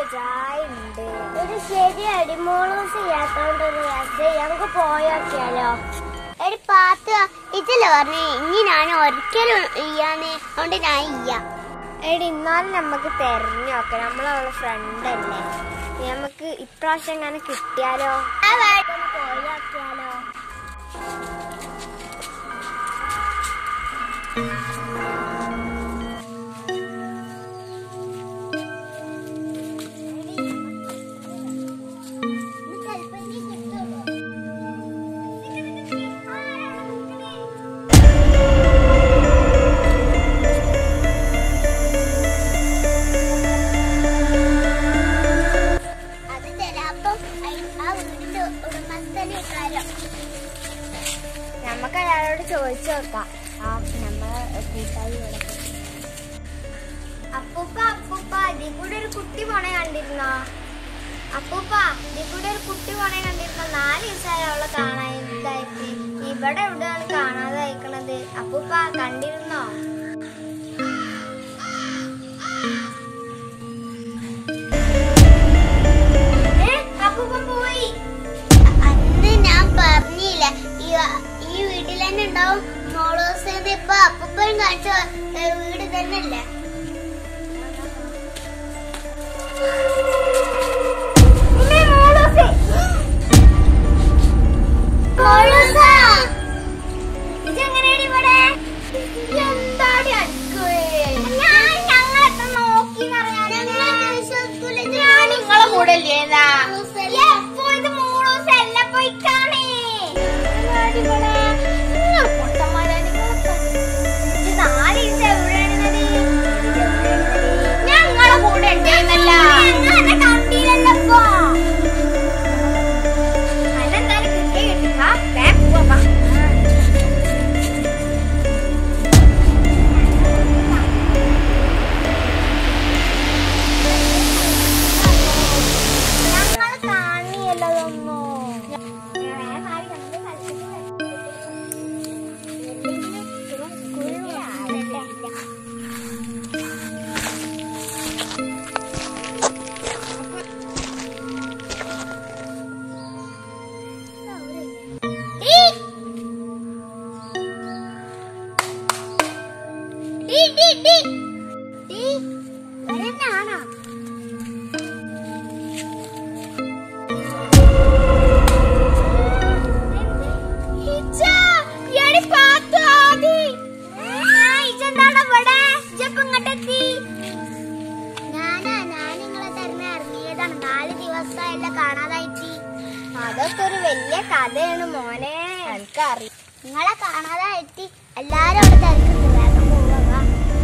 ബേജാറുണ്ട് ഒരു ശരി അടിമോളൂസ് ചെയ്യാത്തോണ്ട് ഒരു രസം ഞങ്ങൾക്ക് പോയോക്കിയാലോ എടി പാത്ത് ഇതില്ല പറഞ്ഞു ഇനി ഞാൻ ഒരിക്കലും ഇയ്യാന്ന് അതുകൊണ്ട് ഞാൻ ഇയ്യാം എടി ഇന്നാലും നമുക്ക് തെരഞ്ഞു നോക്കാം നമ്മളവളെ ഫ്രണ്ട് അല്ലേ നമുക്ക് ഇപ്രാവശ്യം എങ്ങനെ കിട്ടിയാലോ പോയോക്കിയാലോ അത് ചിലപ്പം ആ വീടിന്റെ ഉടമസ്ഥനേക്കാരം നമുക്ക് അയാളോട് ചോദിച്ചു നോക്കാം ആ നമ്മളെ കൂട്ടായി അപ്പൂപ്പ അപ്പൂപ്പ ഇതിൽ കൂടെ ഒരു കുട്ടി പോണേ കണ്ടിരുന്നോ അപ്പൂപ്പ ഇതിൽ കൂടെ ഒരു കുട്ടി പോണേ കണ്ടിരുന്നോ നാല് ദിവസമായി അവളെ കാണാൻ ഇതായിട്ട് ഇവിടെ എവിടെയാണ് കാണാതെ അയക്കണത് അപ്പൂപ്പ കണ്ടിരുന്നോ ഏ, അപ്പൂപ്പ പോയി അന്ന് ഞാൻ പറഞ്ഞില്ല ഈ ഈ വീട്ടിൽ തന്നെ ഉണ്ടാവും മോളോസ് ഇപ്പൊ അപ്പൂപ്പൻ കാണിച്ച ഏ, വീട് തന്നെയല്ലേ ഇതെങ്ങനെയാണ് ഇവിടെ എന്താടി ഞങ്ങളൊക്കെ നോക്കി ഞാൻ നിങ്ങളെ കൂടെ ഇല്ലേതാ എപ്പോ ഇത് മൂളൂസ് അല്ല പോയിക്കാണേ നിങ്ങൾ പൊട്ടന്മാരാ നിങ്ങളൊക്കെ ഇത് നാല് ദിവസം എവിടെയാണെന്നത് ഞങ്ങളെ കൂടെ ഉണ്ടേന്നല്ല ഞങ്ങളെ കണ്ടില്ലല്ലോ അതെന്തായാലും കിട്ടിയ കിട്ടി വാ ബാക്ക് പോവാ ഞങ്ങൾ കാണിയല്ലോ ആണോ ഹിജ, എടി പാത്തു ആദി. ആ, ഇജെന്താടാ ഇവിടെ? ഇജെപ്പോ ഇങ്ങോട്ടെത്തി? ഞാനാ, ഞാൻ നിങ്ങളെ തന്നെ ഇറങ്ങിയതാണ്. നാല് ദിവസമായല്ലോ കാണാതായിട്ട്. അതൊക്കെ ഒരു വലിയ കഥയാണ് മോനെ എനിക്കറിയാം നിങ്ങളെ കാണാതായിട്ട് എല്ലാരും അവിടെ തിരക്കുന്നുണ്ട് വേഗം പോവാ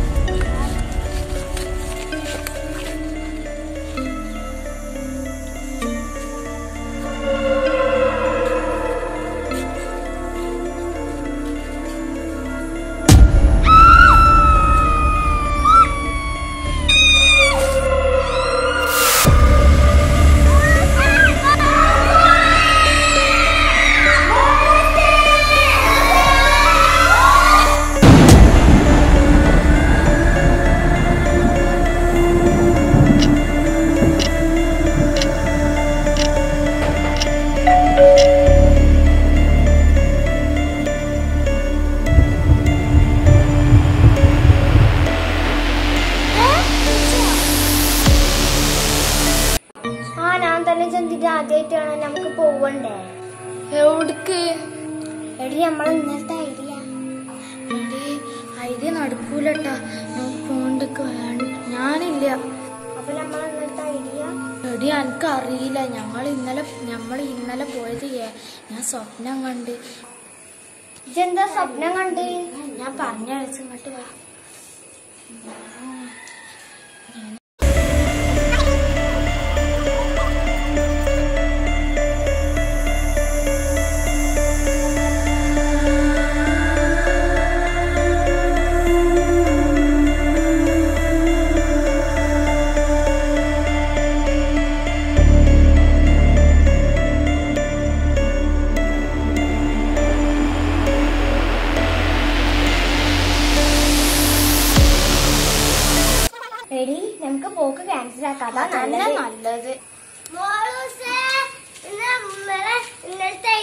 ആ ഞാൻ തന്നെ ചെന്നിട്ട് ആദ്യമായിട്ടാണ് നമുക്ക് പോവണ്ടേ എവിടക്ക് എടി നമ്മളെ ഇന്നത്തെ ഐഡിയ എടി ഐഡിയ നടക്കൂലട്ടാ ഞാൻ പോണ്ടക്ക് ഞാനില്ല അപ്പൊ നമ്മളെ ഇന്നത്തെ ഐഡിയ എടി എനിക്ക് അറിയില്ല ഞങ്ങൾ ഇന്നലെ ഞങ്ങൾ ഇന്നലെ പോയത് ഏ- ഞാൻ സ്വപ്നം കണ്ട് ഇതെന്താ സ്വപ്നം കണ്ട് ഞാൻ പറഞ്ഞ ഇങ്ങോട്ട് വാ ആ നമുക്ക് പോക്ക് ക്യാൻസൽ ആക്കാം അതാ അതന്നെ നല്ലത് നല്ലത് മോളൂസേ ഇന്ന് ഇന്നലെ ഇന്നലത്തെ